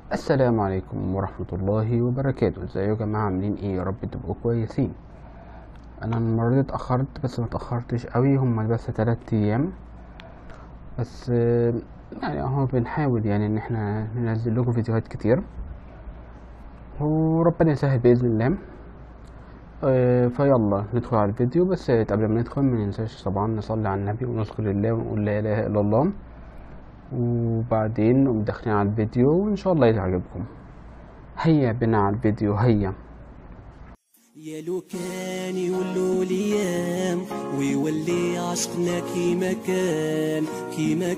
السلام عليكم ورحمة الله وبركاته ازيكم يا جماعة عاملين ايه يا رب تبقوا كويسين انا المرة دي اتأخرت بس ما اتأخرتش قوي هما بس تلات ايام بس آه، يعني اهو بنحاول يعني ان احنا ننزل لكم فيديوهات كتير وربنا يسهل بإذن الله آه، فيلا ندخل على الفيديو بس قبل ما ندخل ما ننساش طبعا نصلي على النبي ونذكر الله ونقول لا اله الا الله وبعدين نقوم داخلين على الفيديو وان شاء الله يعجبكم هيا بنا على الفيديو هيا يا لو كان يولوا الايام ويولي عشقنا كيما كان كيما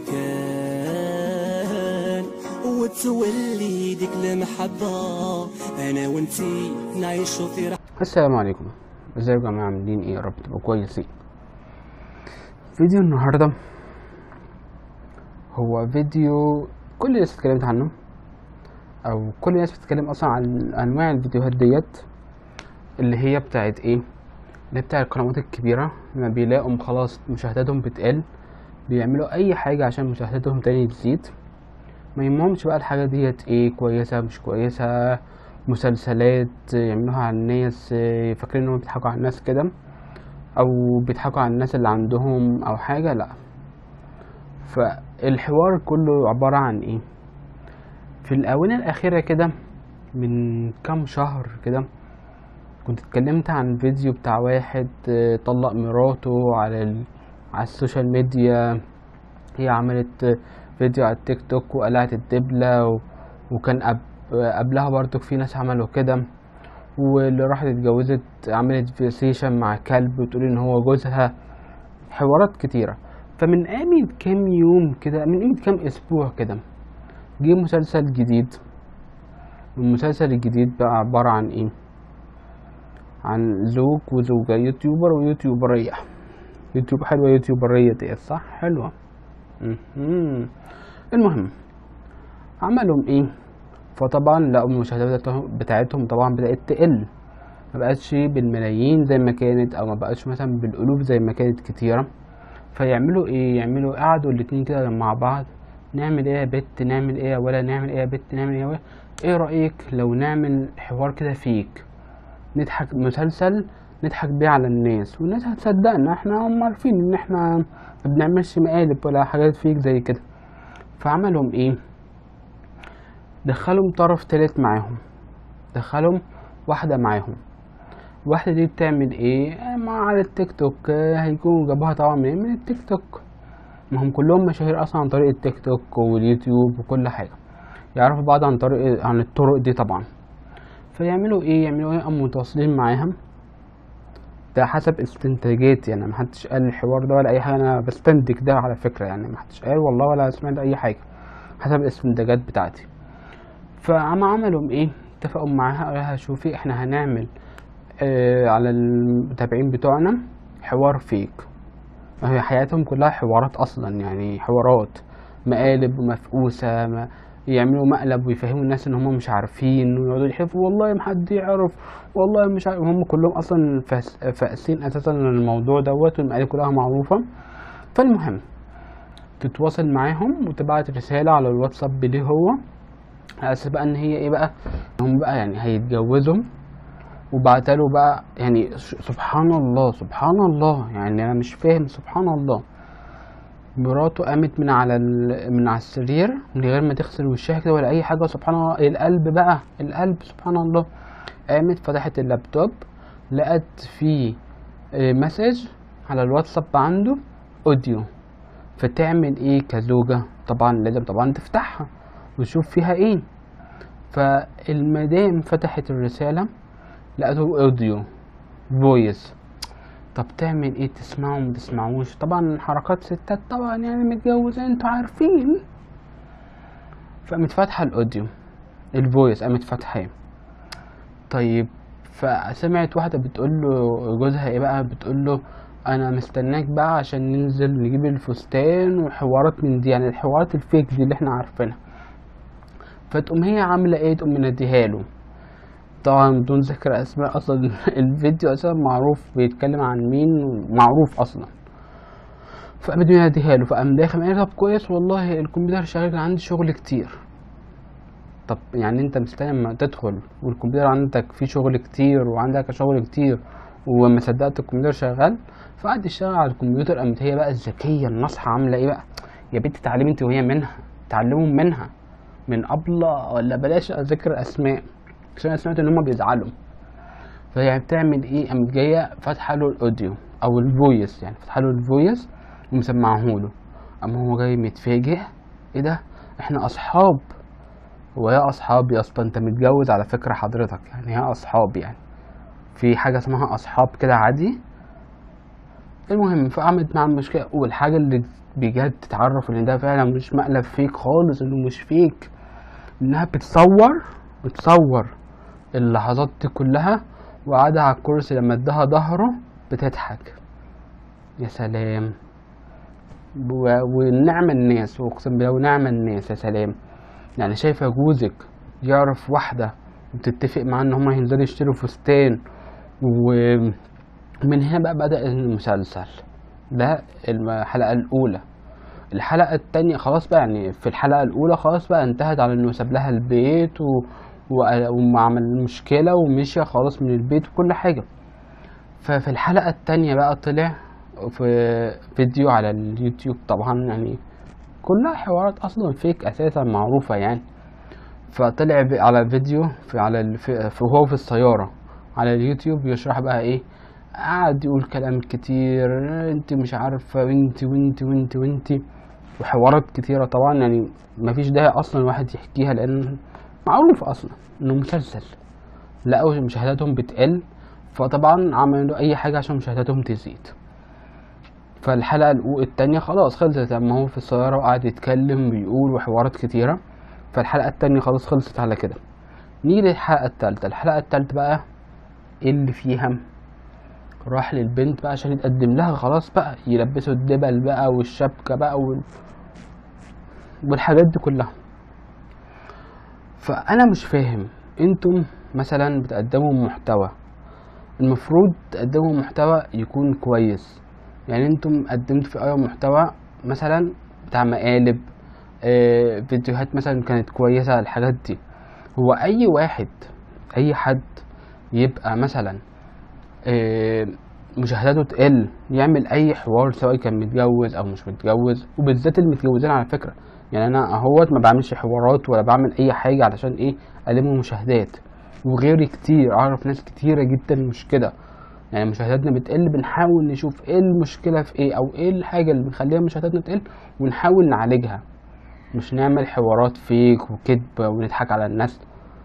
كان وتولي ديك المحبة انا وانتي نعيشو في رح السلام عليكم ازيكم يا جماعه عاملين ايه يا رب تبقوا كويسين فيديو النهارده هو فيديو كل الناس اتكلمت عنه او كل الناس بتتكلم اصلا عن انواع الفيديوهات ديت اللي هي بتاعت ايه اللي هي بتاع القنوات الكبيره لما بيلاقوا خلاص مشاهداتهم بتقل بيعملوا اي حاجه عشان مشاهداتهم تاني تزيد ما يهمهمش بقى الحاجه ديت ايه كويسه مش كويسه مسلسلات يعملوها على الناس آه، فاكرين انهم بيضحكوا على الناس كده او بيضحكوا على الناس اللي عندهم او حاجه لا فالحوار كله عباره عن ايه في الاونه الاخيره كده من كام شهر كده كنت اتكلمت عن فيديو بتاع واحد آه، طلق مراته على ال... على السوشيال ميديا هي عملت آه، فيديو على التيك توك وقلعت الدبلة و... وكان قب... آه، قبلها برضو في ناس عملوا كده واللي راحت اتجوزت عملت سيشن مع كلب وتقول ان هو جوزها حوارات كتيرة فمن قيمة كام يوم كده من قيمة كام اسبوع كده جه مسلسل جديد المسلسل الجديد بقى عبارة عن ايه عن زوج وزوجة يوتيوبر ويوتيوبرية يوتيوب حلوة يوتيوبرية ديت صح حلوة مهم. المهم عملهم ايه فطبعا لقوا المشاهدات بتاعتهم- بتاعتهم طبعا بدأت تقل ما بقتش بالملايين زي ما كانت او ما بقتش مثلا بالالوف زي ما كانت كتيرة فيعملوا ايه يعملوا قعدوا الاتنين كده مع بعض نعمل ايه يا بت نعمل ايه يا ولا نعمل ايه يا بت نعمل ايه يا ولا ايه رأيك لو نعمل حوار كده فيك نضحك مسلسل نضحك بيه على الناس والناس هتصدقنا احنا هم عارفين ان احنا ما بنعملش مقالب ولا حاجات فيك زي كده فعملهم ايه دخلهم طرف تالت معاهم دخلهم واحدة معاهم الواحدة دي بتعمل ايه آه، ما على التيك توك آه، هيكونوا جابوها طبعا من من التيك توك ما هم كلهم مشاهير اصلا عن طريق التيك توك واليوتيوب وكل حاجة يعرفوا بعض عن طريق عن الطرق دي طبعا فيعملوا ايه يعملوا ايه قاموا متواصلين معاها ده حسب استنتاجاتي يعني محدش قال الحوار ده ولا اي حاجه انا بستنتج ده على فكره يعني محدش قال والله ولا سمعت اي حاجه حسب الاستنتاجات بتاعتي فعم عملوا ايه اتفقوا معاها قالوا لها شوفي احنا هنعمل آه على المتابعين بتوعنا حوار فيك هي حياتهم كلها حوارات اصلا يعني حوارات مقالب ومفقوسه ما يعملوا مقلب ويفهموا الناس ان هم مش عارفين ويقعدوا يحلفوا والله ما حد يعرف والله مش عارف هم كلهم اصلا فاس- فاسين اساسا الموضوع دوت والمقالب كلها معروفه فالمهم تتواصل معاهم وتبعت رساله على الواتساب ليه هو على اساس بقى ان هي ايه بقى هم بقى يعني هيتجوزوا وبعتله بقى يعني ش- سبحان الله سبحان الله يعني انا مش فاهم سبحان الله مراته قامت من على ال... من على السرير من غير ما تغسل وشها كده ولا اي حاجه سبحان الله القلب بقى القلب سبحان الله قامت فتحت اللابتوب لقت فيه آه، مسج على الواتساب عنده اوديو فتعمل ايه كزوجة طبعا لازم طبعا تفتحها وتشوف فيها ايه فالمدام فتحت الرسالة لقته اوديو فويس طب تعمل ايه تسمعه وما تسمعوش طبعا حركات ستات طبعا يعني متجوزة انتوا عارفين فقامت فاتحة الاوديو الفويس قامت فاتحاه طيب فسمعت واحدة بتقول له جوزها ايه بقى بتقول له انا مستناك بقى عشان ننزل نجيب الفستان وحوارات من دي يعني الحوارات الفيك دي اللي احنا عارفينها فتقوم هي عاملة ايه تقوم مناديها له طبعا بدون ذكر اسماء اصلا الفيديو اساسا معروف بيتكلم عن مين معروف اصلا فقامت مناديها له فقام داخل قال طب كويس والله الكمبيوتر شغال كان عندي شغل كتير طب يعني انت مستني لما تدخل والكمبيوتر عندك فيه شغل كتير وعندك شغل كتير وما صدقت الكمبيوتر شغال فقعد يشتغل على الكمبيوتر قامت هي بقى الذكيه الناصحه عامله ايه بقى يا بنتي اتعلمي انت وهي منها اتعلموا منها من ابله ولا بلاش اذكر اسماء عشان انا سمعت ان هم بيزعلوا فهي بتعمل ايه قامت جايه فاتحه له الاوديو او الفويس يعني فاتحه له الفويس ومسمعه له اما هو جاي متفاجئ ايه ده احنا اصحاب هو يا اصحاب يا اسطى انت متجوز على فكره حضرتك يعني يا اصحاب يعني في حاجه اسمها اصحاب كده عادي المهم فعملت معاه المشكله والحاجه اللي بجد تتعرف ان ده فعلا مش مقلب فيك خالص انه مش فيك انها بتصور بتصور اللحظات دي كلها وقاعدة على الكرسي لما اداها ظهره بتضحك يا سلام و- ونعم الناس واقسم بالله ونعم الناس يا سلام يعني شايفة جوزك يعرف واحدة وتتفق معاه ان هما ينزلوا يشتروا فستان ومن هنا بقى بدأ المسلسل ده الحلقة الأولى الحلقة التانية خلاص بقى يعني في الحلقة الأولى خلاص بقى انتهت على إنه ساب لها البيت و... و... وما عمل مشكلة ومشي خلاص من البيت وكل حاجة ففي الحلقة التانية بقى طلع في فيديو على اليوتيوب طبعا يعني كلها حوارات أصلا فيك أساسا معروفة يعني فطلع ب- على فيديو في على ال... في... في وهو في السيارة على اليوتيوب يشرح بقى ايه قعد يقول كلام كتير انت مش عارفة وانت وانت وانت وانت وحوارات كتيرة طبعا يعني مفيش داعي اصلا الواحد يحكيها لان معروف اصلا انه مسلسل لقوا مشاهداتهم بتقل فطبعا عملوا اي حاجة عشان مشاهداتهم تزيد فالحلقة الأو- التانية خلاص خلصت لما هو في السيارة وقعد يتكلم ويقول وحوارات كتيرة فالحلقة التانية خلاص خلصت على كده نيجي للحلقة التالتة الحلقة التالتة بقى ايه اللي فيها راح للبنت بقى عشان يتقدم لها خلاص بقى يلبسوا الدبل بقى والشبكة بقى وال... والحاجات دي كلها فأنا مش فاهم انتم مثلا بتقدموا محتوى المفروض تقدموا محتوى يكون كويس يعني انتم قدمتوا في اي محتوى مثلا بتاع مقالب آه، فيديوهات مثلا كانت كويسة الحاجات دي هو اي واحد اي حد يبقى مثلا آه، مشاهداته تقل يعمل اي حوار سواء كان متجوز او مش متجوز وبالذات المتجوزين على فكرة يعني انا اهوت ما بعملش حوارات ولا بعمل اي حاجة علشان ايه الم مشاهدات وغيري كتير اعرف ناس كتيرة جدا مش كده يعني مشاهداتنا بتقل بنحاول نشوف ايه المشكلة في ايه او ايه الحاجة اللي بنخليها مشاهداتنا تقل ونحاول نعالجها مش نعمل حوارات فيك وكذب ونضحك على الناس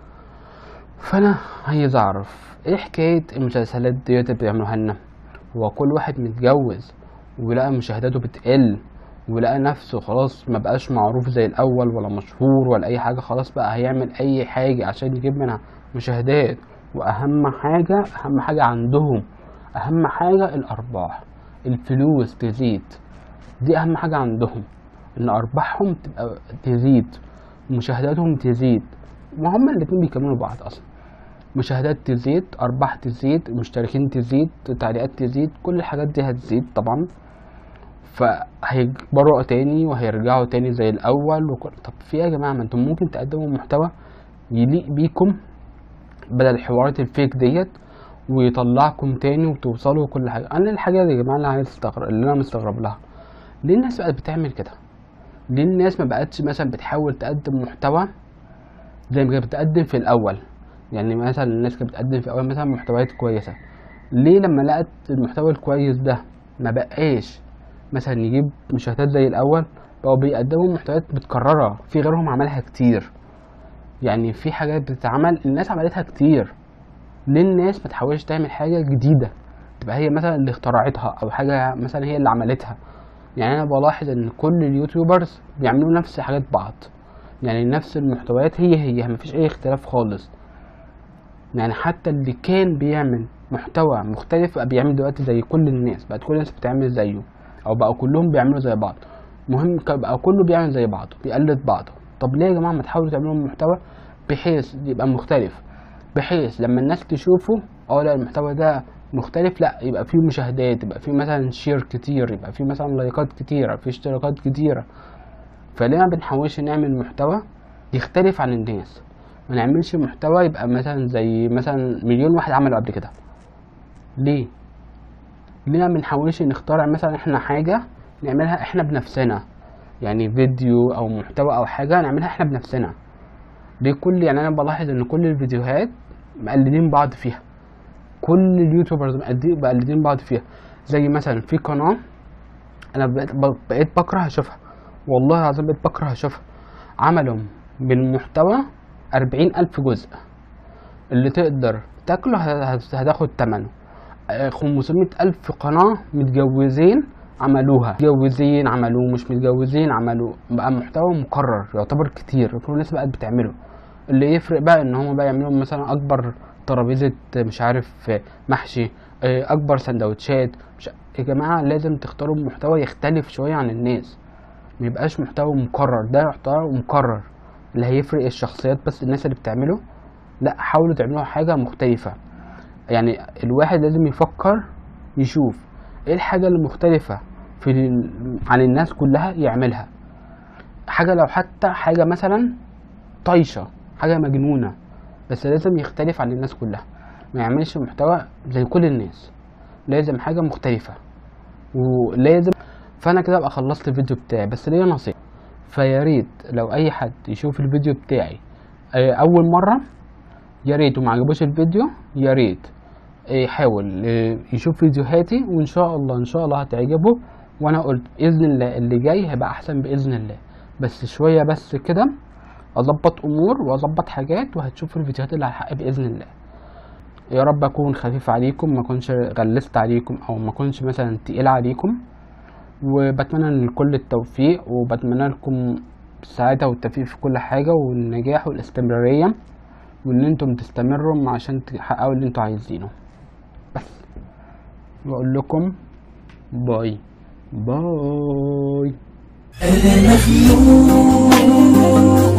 فانا عايز اعرف ايه حكاية المسلسلات ديت اللي بيعملوها لنا هو كل واحد متجوز ولقى مشاهداته بتقل ولقى نفسه خلاص ما بقاش معروف زي الاول ولا مشهور ولا اي حاجة خلاص بقى هيعمل اي حاجة عشان يجيب منها مشاهدات واهم حاجة اهم حاجة عندهم اهم حاجة الارباح الفلوس تزيد دي اهم حاجة عندهم ان ارباحهم تبقى تزيد ومشاهداتهم تزيد وهما الاتنين بيكملوا بعض اصلا مشاهدات تزيد ارباح تزيد مشتركين تزيد تعليقات تزيد كل الحاجات دي هتزيد طبعا فهيكبروا تاني وهيرجعوا تاني زي الاول وكل... طب في إيه يا جماعه ما انتم ممكن تقدموا محتوى يليق بيكم بدل الحوارات الفيك ديت ويطلعكم تاني وتوصلوا كل حاجه انا الحاجه دي يا جماعه اللي عايز استغرب اللي انا مستغرب لها ليه الناس بقت بتعمل كده ليه الناس ما بقتش مثلا بتحاول تقدم محتوى زي ما كانت بتقدم في الاول يعني مثلا الناس كانت بتقدم في الاول مثلا محتويات كويسه ليه لما لقت المحتوى الكويس ده ما بقاش مثلا يجيب مشاهدات زي الاول بقوا بيقدموا محتويات متكرره في غيرهم عملها كتير يعني في حاجات بتتعمل الناس عملتها كتير ليه الناس ما تحاولش تعمل حاجه جديده تبقى هي مثلا اللي اخترعتها او حاجه مثلا هي اللي عملتها يعني انا بلاحظ ان كل اليوتيوبرز بيعملوا نفس حاجات بعض يعني نفس المحتويات هي هي مفيش اي اختلاف خالص يعني حتى اللي كان بيعمل محتوى مختلف بقى بيعمل دلوقتي زي كل الناس بقت كل الناس بتعمل زيه او بقوا كلهم بيعملوا زي بعض مهم ك- بقى كله بيعمل زي بعضه بيقلد بعضه طب ليه يا جماعه ما تحاولوا تعملوا محتوى بحيث يبقى مختلف بحيث لما الناس تشوفه اه لا المحتوى ده مختلف لا يبقى فيه مشاهدات يبقى فيه مثلا شير كتير يبقى فيه مثلا لايكات كتيرة فيه اشتراكات كتيرة فليه ما بنحاولش نعمل محتوى يختلف عن الناس ما نعملش محتوى يبقى مثلا زي مثلا مليون واحد عمله قبل كده ليه ليه ما بنحاولش نخترع مثلا احنا حاجة نعملها احنا بنفسنا يعني فيديو او محتوى او حاجة نعملها احنا بنفسنا ليه كل يعني انا بلاحظ ان كل الفيديوهات مقلدين بعض فيها كل اليوتيوبرز مقلدين مقلدين بعض فيها زي مثلا في قناة انا بقيت, بقيت بكره اشوفها والله العظيم بقيت بكره اشوفها عملوا بالمحتوى أربعين ألف جزء اللي تقدر تاكله هت- هتاخد تمنه خمسمية ألف قناة متجوزين عملوها متجوزين عملوه مش متجوزين عملوه بقى محتوى مكرر يعتبر كتير كل الناس بقت بتعمله اللي يفرق بقى ان هم بقى يعملوا مثلا اكبر ترابيزة مش عارف محشي اه، اكبر سندوتشات مش يا جماعة لازم تختاروا محتوى يختلف شوية عن الناس ما يبقاش محتوى مكرر ده محتوى مكرر اللي هيفرق الشخصيات بس الناس اللي بتعمله لا حاولوا تعملوا حاجة مختلفة يعني الواحد لازم يفكر يشوف ايه الحاجة المختلفة في ال- عن الناس كلها يعملها حاجة لو حتى حاجة مثلا طايشة حاجة مجنونة بس لازم يختلف عن الناس كلها ما يعملش محتوى زي كل الناس لازم حاجة مختلفة ولازم فانا كده ابقى خلصت الفيديو بتاعي بس ليا نصيحة فيا ريت لو اي حد يشوف الفيديو بتاعي آه، اول مرة يا ريت وما عجبوش الفيديو يا ريت آه، يحاول آه، يشوف فيديوهاتي وان شاء الله ان شاء الله هتعجبه وانا قلت باذن الله اللي جاي هيبقى احسن باذن الله بس شويه بس كده اظبط امور واظبط حاجات وهتشوفوا الفيديوهات اللي على الحق باذن الله يا رب اكون خفيف عليكم ما اكونش غلست عليكم او ما اكونش مثلا تقيل عليكم وبتمنى لكل التوفيق وبتمنى لكم السعادة والتوفيق في كل حاجة والنجاح والاستمرارية وان انتم تستمروا عشان تحققوا اللي انتوا عايزينه بس بقول لكم باي باي أنا مخلوق